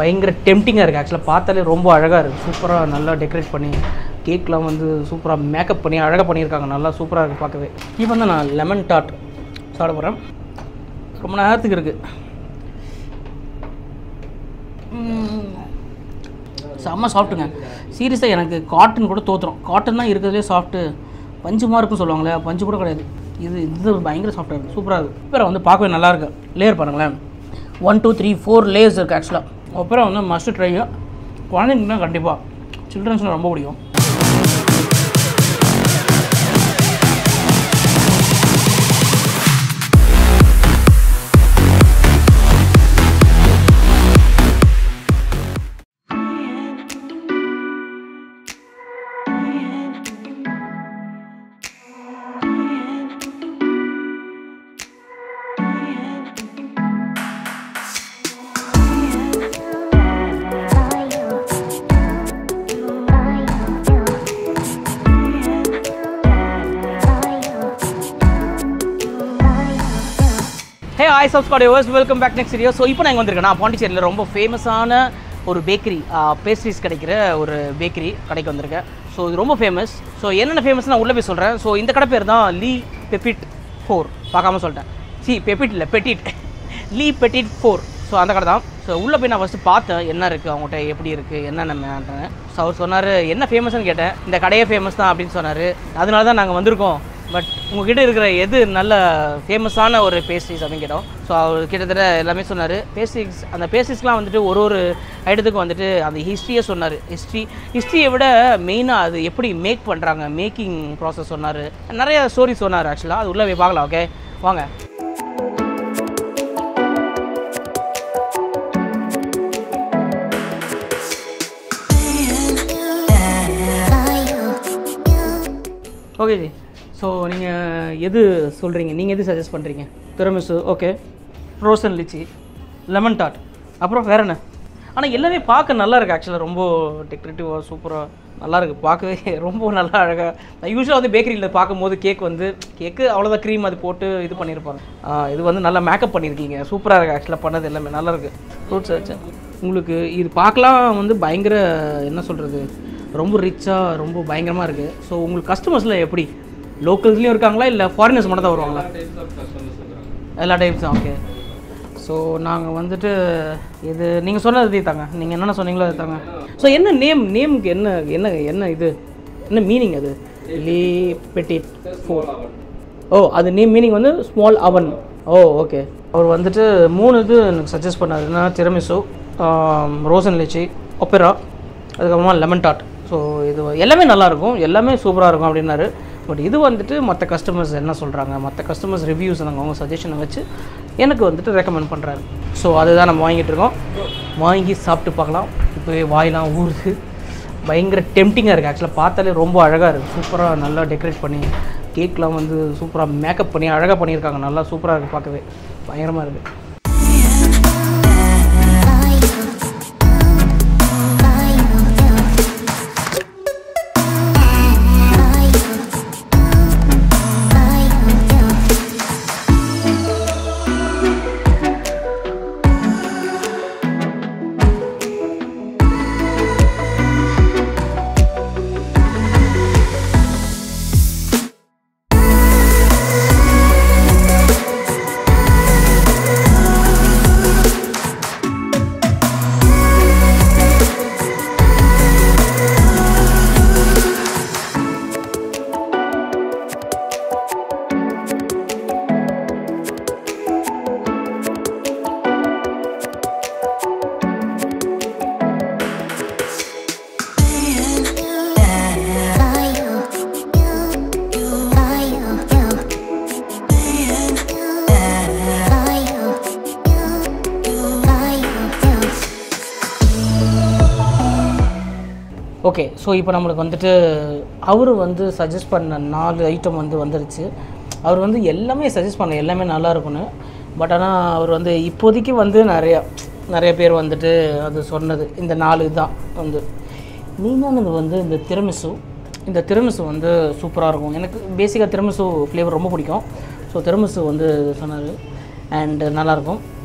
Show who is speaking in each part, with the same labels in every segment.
Speaker 1: பயங்கர டெம்டிங்காக இருக்குது ஆக்சுவலாக பார்த்தாலே ரொம்ப அழகாக இருக்குது சூப்பராக நல்லா டெக்கரேட் பண்ணி கேக்லாம் வந்து சூப்பராக மேக்கப் பண்ணி அழகாக பண்ணியிருக்காங்க நல்லா சூப்பராக இருக்குது பார்க்கவே இப்போ வந்து நான் லெமன் டாட் சாப்பிட போகிறேன் ரொம்ப நேரத்துக்கு இருக்குது செம்ம சாஃப்ட்டுங்க சீரியஸாக எனக்கு காட்டன் கூட தோத்துரும் காட்டன் தான் இருக்கிறதுலே சாஃப்ட்டு பஞ்சுமா இருக்குன்னு சொல்லுவாங்களே பஞ்சு கூட கிடையாது இது இது பயங்கர சாஃப்டாக இருக்குது சூப்பராக இருக்குது அப்புறம் வந்து பார்க்கவே நல்லா இருக்கு லேயர் பாருங்களேன் one two three four layers இருக்குது ஆக்சுவலாக அப்புறம் வந்து மஸ்ட் ட்ரை குழந்தைங்களுக்கு கண்டிப்பாக சில்ட்ரன்ஸ்லாம் ரொம்ப பிடிக்கும் hey I subscribe yours welcome back next video so இப்போ நான் இங்கே வந்திருக்கேன் நான் பாண்டிச்சேரியில் ரொம்ப ஃபேமஸான ஒரு பேக்கரி பேஸ்ட்ரிஸ் கிடைக்கிற ஒரு பேக்கரி கடைக்கு வந்திருக்கேன் ஸோ இது ரொம்ப ஃபேமஸ் ஸோ என்னென்ன ஃபேமஸ் நான் உள்ளே போய் சொல்கிறேன் ஸோ இந்த கடை பேர் தான் லீ பெப்பிட் ஃபோர் பார்க்காம சொல்லிட்டேன் சி பெப்பிட் இல்லை petit le petit four so அந்த கடை தான் ஸோ உள்ளே போய் நான் ஃபஸ்ட்டு பார்த்தேன் என்ன இருக்குது அவங்ககிட்ட எப்படி இருக்குது என்னென்ன மேட்டேன் ஸோ அவர் சொன்னார் என்ன ஃபேமஸ்னு கேட்டேன் இந்த கடையே ஃபேமஸ் தான் அப்படின்னு சொன்னார் அதனால தான் நாங்கள் வந்திருக்கோம் பட் உங்ககிட்ட இருக்கிற எது நல்ல ஃபேமஸான ஒரு பேஸ்ட்ரிஸ் அப்படின்னு கேட்டோம் ஸோ அவர் கிட்டத்தட்ட எல்லாமே சொன்னார் பேஸ்ட்ரிஸ் அந்த பேஸ்ட்ரிஸ்லாம் வந்துட்டு ஒரு ஒரு ஐட்டத்துக்கு வந்துட்டு அந்த ஹிஸ்ட்ரியை சொன்னார் ஹிஸ்ட்ரி ஹிஸ்ட்ரியை விட மெயினாக அது எப்படி மேக் பண்ணுறாங்க மேக்கிங் ப்ராசஸ் சொன்னார் நிறைய ஸ்டோரி சொன்னார் ஆக்சுவலாக அது உள்ளே போய் பார்க்கலாம் ஓகே வாங்க ஓகே ஜி ஸோ நீங்கள் எது சொல்கிறீங்க நீங்கள் எது சஜஸ்ட் பண்ணுறீங்க tiramisu okay rose and lychee lemon டாட் அப்புறம் வேற என்ன ஆனால் எல்லாமே பார்க்க நல்லா இருக்குது ஆக்சுவலாக ரொம்ப டெக்கரேட்டிவாக சூப்பராக நல்லா இருக்குது பார்க்கவே ரொம்ப நல்லா அழகாக நான் யூஸ்வலாக வந்து பேக்கரியில் பார்க்கும்போது கேக் வந்து கேக்கு அவ்வளோதான் க்ரீம் அது போட்டு இது பண்ணியிருப்பாங்க ஆ, இது வந்து நல்லா மேக்கப் பண்ணியிருக்கீங்க சூப்பராக இருக்குது ஆக்சுவலாக பண்ணது எல்லாமே நல்லா இருக்குது ஃப்ரூட்ஸ் வச்சு உங்களுக்கு இது பார்க்கலாம் வந்து பயங்கர என்ன சொல்கிறது ரொம்ப ரிச்சாக ரொம்ப பயங்கரமாக இருக்குது ஸோ உங்களுக்கு கஸ்டமர்ஸில் எப்படி லோக்கல்ஸ்லேயும் இருக்காங்களா இல்லை ஃபாரினர்ஸ் மட்டும் தான் வருவாங்களா எல்லா டைப்ஸ் தான் ஓகே ஸோ நாங்கள் வந்துட்டு இது நீங்கள் சொன்னது தாங்க நீங்கள் என்னென்ன சொன்னீங்களோ அது தாங்க ஸோ என்ன நேம் நேமுக்கு என்ன என்ன என்ன இது என்ன மீனிங் அது லீ பெட்டிட் ஃபோர் ஓ அது நேம் மீனிங் வந்து ஸ்மால் அவன் ஓ ஓகே அவர் வந்துட்டு மூணு இது எனக்கு சஜஸ்ட் பண்ணார் என்ன திறமிசு ரோசன் லிச்சி ஒப்பெரா அதுக்கப்புறமா லெமன் டாட் ஸோ இது எல்லாமே நல்லாயிருக்கும் எல்லாமே சூப்பராக இருக்கும் அப்படின்னாரு பட் இது வந்துட்டு மற்ற கஸ்டமர்ஸ் என்ன சொல்கிறாங்க மற்ற கஸ்டமர்ஸ் ரிவ்யூஸ் நாங்கள் அவங்க சஜஷனை வச்சு எனக்கு வந்துட்டு ரெக்கமெண்ட் பண்ணுறாரு ஸோ அதுதான் நம்ம வாங்கிட்டு இருக்கோம் வாங்கி சாப்பிட்டு பார்க்கலாம் இப்போ வாயெலாம் ஊறுது பயங்கர டெம்டிங்காக இருக்குது ஆக்சுவலாக பார்த்தாலே ரொம்ப அழகாக இருக்குது சூப்பராக நல்லா டெக்கரேட் பண்ணி கேக்லாம் வந்து சூப்பராக மேக்கப் பண்ணி அழகாக பண்ணியிருக்காங்க நல்லா சூப்பராக இருக்குது பார்க்கவே பயங்கரமாக இருக்குது ஓகே ஸோ இப்போ நம்மளுக்கு வந்துட்டு அவர் வந்து சஜஸ்ட் பண்ண நாலு ஐட்டம் வந்து வந்துருச்சு அவர் வந்து எல்லாமே சஜஸ்ட் பண்ண எல்லாமே நல்லா இருக்கும்னு பட் ஆனால் அவர் வந்து இப்போதைக்கு வந்து நிறையா நிறைய பேர் வந்துட்டு அது சொன்னது இந்த நாலு தான் வந்து மெயினானது வந்து இந்த திறமிசு இந்த திறமிசு வந்து சூப்பராக இருக்கும் எனக்கு பேசிக்காக திறமிசு ஃப்ளேவர் ரொம்ப பிடிக்கும் ஸோ திறமிசு வந்து சொன்னார் அண்டு நல்லாயிருக்கும்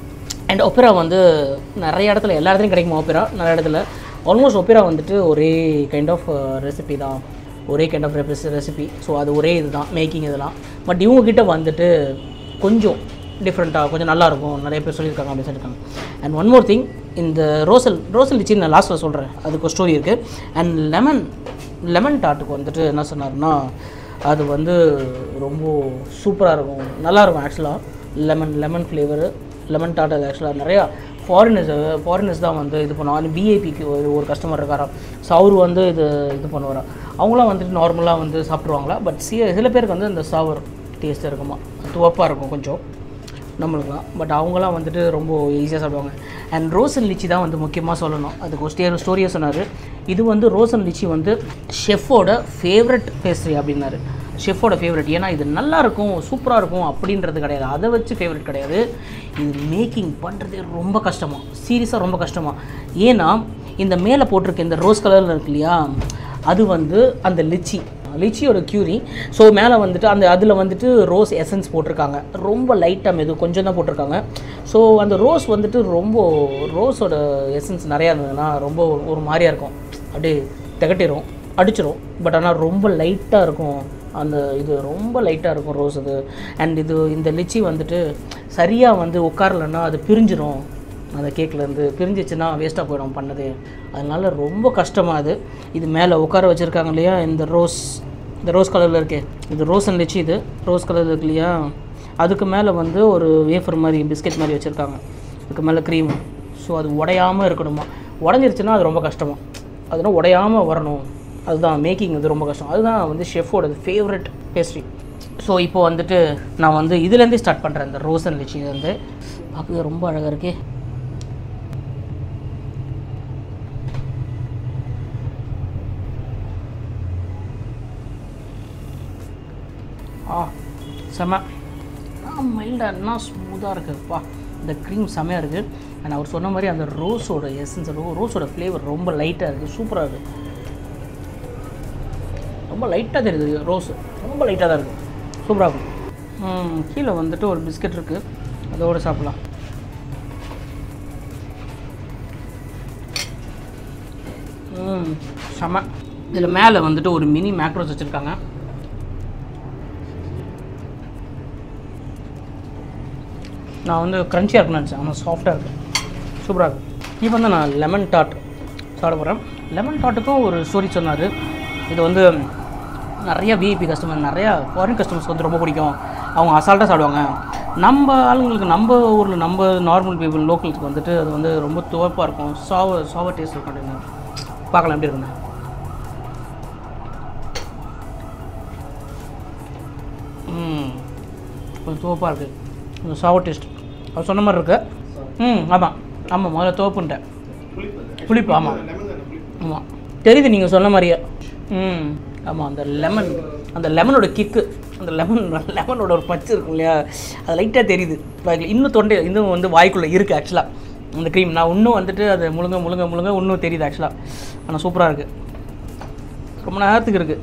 Speaker 1: அண்ட் ஒப்பேரா வந்து நிறைய இடத்துல எல்லா இடத்துலையும் கிடைக்குமா ஒப்பேரா நிறைய இடத்துல ஆல்மோஸ்ட் ஒப்பேரா வந்துட்டு ஒரே கைண்ட் ஆஃப் ரெசிபி தான் ஒரே கைண்ட் ஆஃப் ரெசிபி ஸோ அது ஒரே இதுதான் மேக்கிங் இதெல்லாம் பட் இவங்கக்கிட்ட வந்துட்டு கொஞ்சம் டிஃப்ரெண்ட்டாக கொஞ்சம் நல்லா இருக்கும் நிறைய பேர் சொல்லியிருக்காங்க அப்படின்னு சொல்லியிருக்காங்க அண்ட் ஒன் மோர் திங் இந்த ரோசல் ரோசல் லிச்சி நான் லாஸ்ட்டில் சொல்கிறேன் அதுக்கு ஒரு ஸ்டோரி இருக்குது அண்ட் லெமன் லெமன் டாட்டுக்கு வந்துட்டு என்ன சொன்னார்னா அது வந்து ரொம்ப சூப்பராக இருக்கும் நல்லா இருக்கும் ஆக்சுவலாக லெமன் லெமன் ஃப்ளேவரு லெமன் டாட் அது ஆக்சுவலாக நிறையா ஃபாரினர்ஸ் ஃபாரினர்ஸ் தான் வந்து இது பண்ணுவாங்க பிஏபிக்கு ஒரு ஒரு கஸ்டமர் இருக்காராம் ஸோ அவர் வந்து இது இது பண்ணுவாராம் அவங்களாம் வந்துட்டு நார்மலாக வந்து சாப்பிட்ருவாங்களா பட் சி சில பேருக்கு வந்து இந்த சாவர் டேஸ்ட் இருக்குமா துவப்பாக இருக்கும் கொஞ்சம் நம்மளுக்குலாம் பட் அவங்களாம் வந்துட்டு ரொம்ப ஈஸியாக சாப்பிடுவாங்க அண்ட் ரோசன் லிச்சி தான் வந்து முக்கியமாக சொல்லணும் அதுக்கு ஒரு ஸ்டே ஸ்டோரியை சொன்னார் இது வந்து ரோசன் லிச்சி வந்து ஷெஃபோட ஃபேவரட் பேஸ்ட்ரி அப்படின்னாரு ஷெஃபோட ஃபேவரட் ஏன்னா இது நல்லா இருக்கும் சூப்பராக இருக்கும் அப்படின்றது கிடையாது அதை வச்சு ஃபேவரட் கிடையாது இது மேக்கிங் பண்ணுறதே ரொம்ப கஷ்டமா சீரியஸாக ரொம்ப கஷ்டமா ஏன்னா இந்த மேலே போட்டிருக்க இந்த ரோஸ் கலரில் இருக்கு இல்லையா அது வந்து அந்த லிச்சி லிச்சியோட க்யூரி ஸோ மேலே வந்துட்டு அந்த அதில் வந்துட்டு ரோஸ் எசன்ஸ் போட்டிருக்காங்க ரொம்ப லைட்டாக மெது கொஞ்சம் தான் போட்டிருக்காங்க ஸோ அந்த ரோஸ் வந்துட்டு ரொம்ப ரோஸோட எசன்ஸ் நிறையா இருந்ததுன்னா ரொம்ப ஒரு மாதிரியா இருக்கும் அப்படியே திகட்டிரும் அடிச்சிரும் பட் ஆனால் ரொம்ப லைட்டாக இருக்கும் அந்த இது ரொம்ப லைட்டாக இருக்கும் ரோஸ் அது அண்ட் இது இந்த லிச்சி வந்துட்டு சரியாக வந்து உட்காரலன்னா அது பிரிஞ்சிரும் அந்த கேக்லேருந்து பிரிஞ்சிச்சுன்னா வேஸ்ட்டாக போயிடும் பண்ணது அதனால ரொம்ப கஷ்டமாக அது இது மேலே உட்கார வச்சுருக்காங்க இல்லையா இந்த ரோஸ் இந்த ரோஸ் கலரில் இருக்கே இது ரோஸ் அண்ட் லிச்சி இது ரோஸ் கலர் இருக்கு இல்லையா அதுக்கு மேலே வந்து ஒரு வேஃபர் மாதிரி பிஸ்கெட் மாதிரி வச்சுருக்காங்க அதுக்கு மேலே க்ரீம் ஸோ அது உடையாமல் இருக்கணுமா உடஞ்சிருச்சுன்னா அது ரொம்ப கஷ்டமா அதெல்லாம் உடையாமல் வரணும் அதுதான் மேக்கிங் வந்து ரொம்ப கஷ்டம் அதுதான் வந்து ஷெஃபோட ஃபேவரட் பேஸ்ட்ரி ஸோ இப்போ வந்துட்டு நான் வந்து இதுலேருந்தே ஸ்டார்ட் பண்ணுறேன் இந்த ரோஸ் அண்ட் லிச்சி வந்து பார்க்கவே ரொம்ப அழகாக இருக்கே ஆ செம மைல்டாக என்ன ஸ்மூத்தாக இருக்குப்பா இந்த க்ரீம் செமையாக இருக்குது அண்ட் அவர் சொன்ன மாதிரி அந்த ரோஸோட எசன்ஸ் ரோஸோட ஃப்ளேவர் ரொம்ப லைட்டாக இருக்குது சூப்பராக இருக்குது ரொம்ப லைட்டாக தெரியுது ரோஸ் ரொம்ப லைட்டாக தான் இருக்குது சூப்பராக இருக்கும் ம், கீழே வந்துட்டு ஒரு பிஸ்கட் இருக்குது அதோடு சாப்பிட்லாம் ம் செம இதில் மேலே வந்துட்டு ஒரு மினி மேக்ரோஸ் வச்சுருக்காங்க நான் வந்து க்ரன்ச்சியாக இருக்குன்னு நினச்சேன் ஆனால் சாஃப்டாக இருக்குது சூப்பராக இருக்குது இப்போ வந்து நான் லெமன் டாட் சாப்பிட போகிறேன் லெமன் டாட்டுக்கும் ஒரு ஸ்டோரி சொன்னார் இது வந்து நிறைய விஐபி கஸ்டமர் நிறையா ஃபாரின் கஸ்டமர்ஸ்க்கு வந்து ரொம்ப பிடிக்கும் அவங்க அசால்ட்டாக சாப்பிடுவாங்க நம்ம ஆளுங்களுக்கு நம்ம ஊரில் நம்ம நார்மல் பீப்புள் லோக்கல்ஸ்க்கு வந்துட்டு அது வந்து ரொம்ப துவப்பாக இருக்கும் சாவ சாவ டேஸ்ட் இருக்கும் அப்படின்னு பார்க்கலாம் எப்படி இருக்குன்னு ம் கொஞ்சம் துவப்பாக இருக்குது கொஞ்சம் சாவ டேஸ்ட் அது சொன்ன மாதிரி இருக்கு ம் ஆமாம் ஆமாம் முதல்ல துவப்புன்ட்டேன் புளிப்பு ஆமாம் ஆமாம் தெரியுது நீங்கள் சொன்ன மாதிரியே ம் ஆமாம் அந்த லெமன் அந்த லெமனோட கிக்கு அந்த லெமன் லெமனோட ஒரு பச்சு இருக்கும் இல்லையா அது லைட்டாக தெரியுது வாய்க்குள்ள இன்னும் தொண்டை இன்னும் வந்து வாய்க்குள்ளே இருக்குது ஆக்சுவலாக அந்த க்ரீம் நான் இன்னும் வந்துட்டு அது முழுங்க முழுங்க முழுங்க இன்னும் தெரியுது ஆக்சுவலாக ஆனால் சூப்பராக இருக்குது ரொம்ப நேரத்துக்கு இருக்குது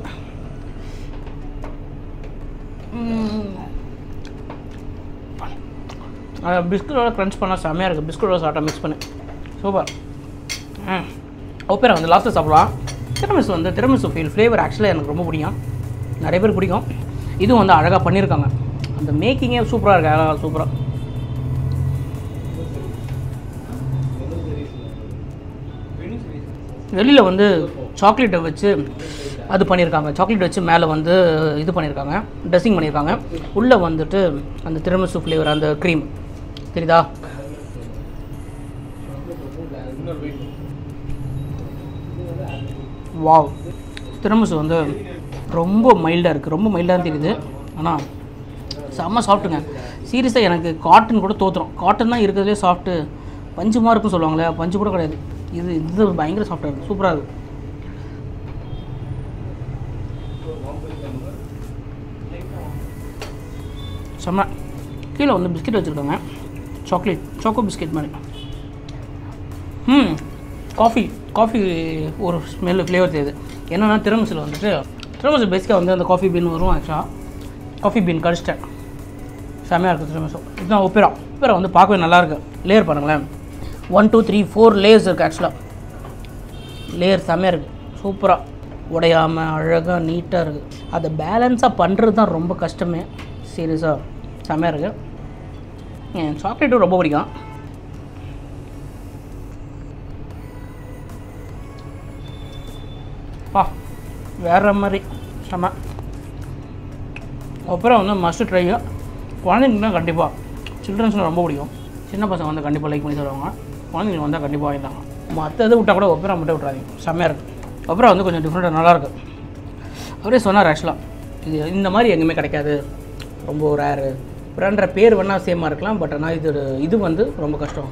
Speaker 1: பிஸ்கட்டோட க்ரன்ச் பண்ணால் செம்மையாக இருக்குது பிஸ்கட்டோட சாப்பிட்டா மிக்ஸ் பண்ணு சூப்பர் ம் ஓப்பேரா வந்து லாஸ்ட்டில் சாப்பிடலாம் திரமிசு வந்து திரமிசு ஃபீல் ஃப்ளேவர் ஆக்சுவலாக எனக்கு ரொம்ப பிடிக்கும் நிறைய பேர் பிடிக்கும் இதுவும் வந்து அழகாக பண்ணியிருக்காங்க அந்த மேக்கிங்கே சூப்பராக இருக்கு அழகாக சூப்பராக வெளியில் வந்து சாக்லேட்டை வச்சு அது பண்ணியிருக்காங்க சாக்லேட் வச்சு மேலே வந்து இது பண்ணியிருக்காங்க ட்ரெஸ்ஸிங் பண்ணியிருக்காங்க உள்ளே வந்துட்டு அந்த திரமிசு ஃப்ளேவர் அந்த க்ரீம் தெரியுதா வாவ் திரமிசு வந்து ரொம்ப மைல்டாக இருக்குது ரொம்ப மைல்டாக தெரியுது ஆனால் செம்ம சாஃப்ட்டுங்க சீரியஸாக எனக்கு காட்டன் கூட தோத்துரும் காட்டன் தான் இருக்கிறதுலே சாஃப்ட்டு பஞ்சுமா இருக்குன்னு சொல்லுவாங்களே பஞ்சு கூட கிடையாது இது இது பயங்கர சாஃப்டாக இருக்குது சூப்பராக இருக்குது செம்ம கீழே வந்து பிஸ்கெட் வச்சுருக்காங்க சாக்லேட் சாக்கோ பிஸ்கெட் மாதிரி ம் காஃபி காஃபி ஒரு ஸ்மெல்லு ஃப்ளேவர் தெரியுது என்னென்னா திரமிசில் வந்துட்டு திரமிசில் பேசிக்காக வந்து அந்த காஃபி பீன் வரும் ஆக்சுவலாக காஃபி பீன் கடிச்சிட்டேன் செம்மையாக இருக்குது திருமிசோ இதுதான் ஒப்பேரா ஒப்பேரா வந்து பார்க்கவே நல்லா இருக்கு லேயர் பாருங்களேன் one two three four layers இருக்குது ஆக்சுவலாக லேயர் செம்மையாக இருக்குது சூப்பராக உடையாமல் அழகாக நீட்டாக இருக்குது அதை பேலன்ஸாக பண்ணுறது தான் ரொம்ப கஷ்டமே சீரியஸாக செம்மையாக இருக்குது என் சாக்லேட்டும் ரொம்ப பிடிக்கும் பா வேற மாதிரி செம்ம அப்புறம் வந்து மஸ்ட் ட்ரை குழந்தைங்களுக்கு கண்டிப்பாக சில்ட்ரன்ஸ்லாம் ரொம்ப பிடிக்கும் சின்ன பசங்க வந்து கண்டிப்பாக லைக் பண்ணி தருவாங்க குழந்தைங்களுக்கு வந்தால் கண்டிப்பாக வாங்கிட்டாங்க மற்ற இது விட்டால் கூட ஒப்பரா மட்டும் விட்றாதீங்க செம்மையாக இருக்குது அப்புறம் வந்து கொஞ்சம் டிஃப்ரெண்ட்டாக நல்லாயிருக்கு அவரே சொன்னார் ஆக்சுவலாக இது இந்த மாதிரி எங்கேயுமே கிடைக்காது ரொம்ப ரேரு பிராண்ட்ற பேர் வேணால் சேமாக இருக்கலாம் பட் ஆனால் இது இது வந்து ரொம்ப கஷ்டம்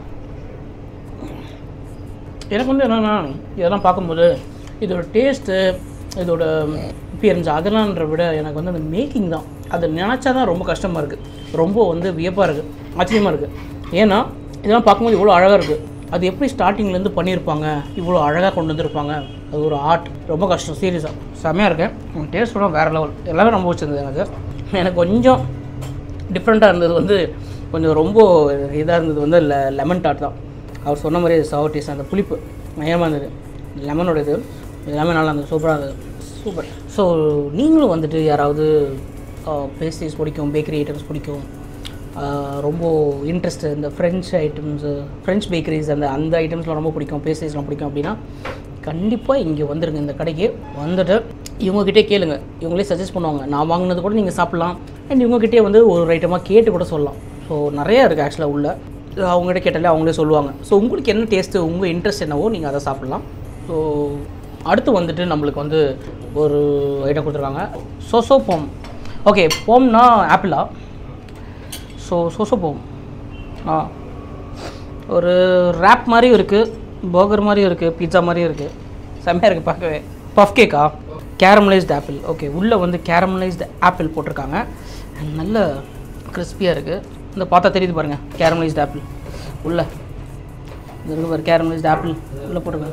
Speaker 1: எனக்கு வந்து என்னென்னா இதெல்லாம் பார்க்கும்போது இதோட டேஸ்ட்டு இதோட அப்பியரன்ஸ் அதெல்லாம்ன்ற விட எனக்கு வந்து அந்த மேக்கிங் தான் அதை நினச்சா தான் ரொம்ப கஷ்டமாக இருக்குது ரொம்ப வந்து வியப்பாக இருக்குது ஆச்சரியமாக இருக்குது ஏன்னா இதெல்லாம் பார்க்கும்போது இவ்வளோ அழகாக இருக்குது அது எப்படி ஸ்டார்டிங்லேருந்து பண்ணியிருப்பாங்க இவ்வளோ அழகாக கொண்டு வந்திருப்பாங்க அது ஒரு ஆர்ட் ரொம்ப கஷ்டம் சீரியஸாக செம்மையாக இருக்கேன் டேஸ்ட்டோட வேறு லெவல் எல்லாமே ரொம்ப பிடிச்சிருந்தது எனக்கு எனக்கு கொஞ்சம் டிஃப்ரெண்ட்டாக இருந்தது வந்து கொஞ்சம் ரொம்ப இதாக இருந்தது வந்து லெ லெமன் டாட் தான் அவர் சொன்ன மாதிரி சவர் டேஸ்ட் அந்த புளிப்பு மயமாக இருந்தது லெமனோட இது எல்லாமே நல்லா இருந்தது சூப்பராக இருந்தது சூப்பர் ஸோ நீங்களும் வந்துட்டு யாராவது பேஸ்ட்ரிஸ் பிடிக்கும் பேக்கரி ஐட்டம்ஸ் பிடிக்கும் ஆஹ் ரொம்ப இன்ட்ரெஸ்ட் இந்த ஃப்ரெஞ்ச் ஐட்டம்ஸு ஃப்ரெஞ்ச் பேக்கரிஸ் அந்த அந்த ஐட்டம்ஸ்லாம் ரொம்ப பிடிக்கும் பேஸ்ட்ரிஸ்லாம் பிடிக்கும் அப்படின்னா கண்டிப்பாக இங்கே வந்துருங்க இந்த கடைக்கு வந்துட்டு இவங்ககிட்டே கேளுங்க இவங்களே சஜஸ்ட் பண்ணுவாங்க நான் வாங்கினது கூட நீங்கள் சாப்பிட்லாம் அண்ட் இவங்ககிட்டே வந்து ஒரு ஐட்டமாக கேட்டு கூட சொல்லலாம் ஸோ நிறையா இருக்குது ஆக்சுவலாக உள்ள அவங்ககிட்ட கேட்டாலே அவங்களே சொல்லுவாங்க ஸோ உங்களுக்கு என்ன டேஸ்ட்டு உங்கள் இன்ட்ரெஸ்ட் என்னவோ நீங்கள் அதை சாப்பிட்லாம் ஸோ அடுத்து வந்துட்டு நம்மளுக்கு வந்து ஒரு ஐட்டம் கொடுத்துருக்காங்க சோசோ போம் ஓகே போம்னா ஆப்பிளா ஸோ சோசோ போம் ஆ ஒரு ரேப் மாதிரியும் இருக்குது பர்கர் மாதிரியும் இருக்குது பீட்சா மாதிரியும் இருக்குது செம்மையாக இருக்குது பார்க்கவே பஃப் கேக்கா கேரமலைஸ்டு ஆப்பிள் ஓகே உள்ளே வந்து கேரமலைஸ்டு ஆப்பிள் போட்டிருக்காங்க And நல்ல கிறிஸ்பியாக இருக்குது இந்த பார்த்தா தெரியுது பாருங்கள் கேரமலைஸ்டு ஆப்பிள் உள்ள இந்த இருக்கு பாரு கேரமலைஸ்டு ஆப்பிள் உள்ளே போட்டிருக்காங்க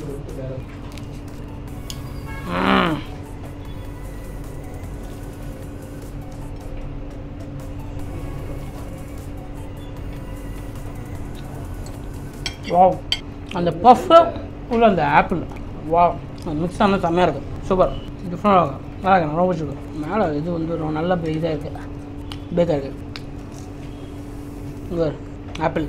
Speaker 1: ம். வாவ் அந்த பஃப்பு உள்ள அந்த ஆப்பிள் வா மிக்ஸ் ஆனால் செம்மையாக இருக்குது சூப்பர் டிஃப்ரெண்டாக இருக்கும் நல்லா இருக்கு ரொம்ப பிடிச்சிருக்கு மேலே இது வந்து ரொம்ப நல்ல இதாக இருக்குது பேக்காக இருக்குது இங்கே ஆப்பிள்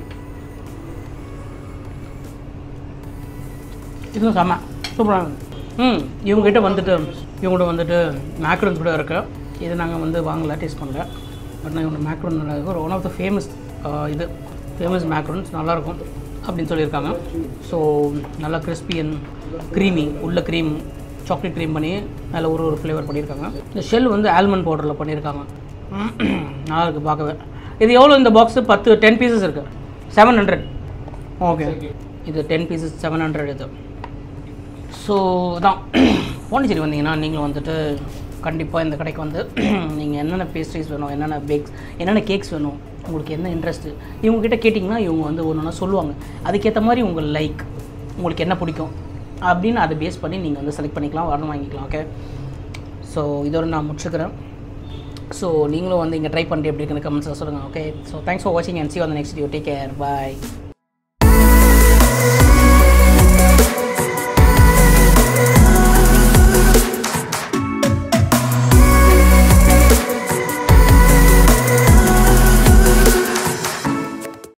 Speaker 1: இதுவும் செம்ம சூப்பராக இருக்குது ம் இவங்ககிட்ட வந்துட்டு இவங்ககிட்ட வந்துட்டு மேக்ரோன்ஸ் கூட இருக்கு இது நாங்கள் வந்து வாங்கல டேஸ்ட் பண்ணல பட் நான் இவங்க மேக்ரோன் நல்லா இருக்கும் ஒன் ஆஃப் த ஃபேமஸ் இது ஃபேமஸ் மேக்ரோன்ஸ் நல்லாயிருக்கும் அப்படின்னு சொல்லியிருக்காங்க ஸோ நல்லா கிறிஸ்பி அண்ட் க்ரீமி உள்ள க்ரீம் சாக்லேட் க்ரீம் பண்ணி அதில் ஒரு ஒரு ஃப்ளேவர் பண்ணியிருக்காங்க இந்த ஷெல் வந்து ஆல்மண்ட் பவுடரில் பண்ணியிருக்காங்க நல்லா இருக்குது பார்க்கவே இது எவ்வளோ இந்த பாக்ஸு பத்து டென் பீசஸ் இருக்குது செவன் ஹண்ட்ரட் ஓகே இது டென் பீசஸ் செவன் ஹண்ட்ரட் இது ஸோ தான் பாண்டிச்சேரி வந்தீங்கன்னா நீங்களும் வந்துட்டு கண்டிப்பாக இந்த கடைக்கு வந்து நீங்கள் என்னென்ன பேஸ்ட்ரிஸ் வேணும் என்னென்ன பேக்ஸ் என்னென்ன கேக்ஸ் வேணும் உங்களுக்கு என்ன இன்ட்ரெஸ்ட்டு இவங்ககிட்ட கேட்டிங்கன்னா இவங்க வந்து ஒன்று ஒன்றா சொல்லுவாங்க அதுக்கேற்ற மாதிரி உங்கள் லைக் உங்களுக்கு என்ன பிடிக்கும் அப்படின்னு அதை பேஸ் பண்ணி நீங்கள் வந்து செலக்ட் பண்ணிக்கலாம் வரணும் வாங்கிக்கலாம் ஓகே ஸோ இதோட நான் முடிச்சுக்கிறேன் ஸோ நீங்களும் வந்து இங்கே ட்ரை பண்ணிட்டு எப்படி இருக்குன்னு கமெண்ட்ஸில் சொல்லுங்கள் ஓகே ஸோ தேங்க்ஸ் ஃபார் வாட்சிங் and see on the next video take care bye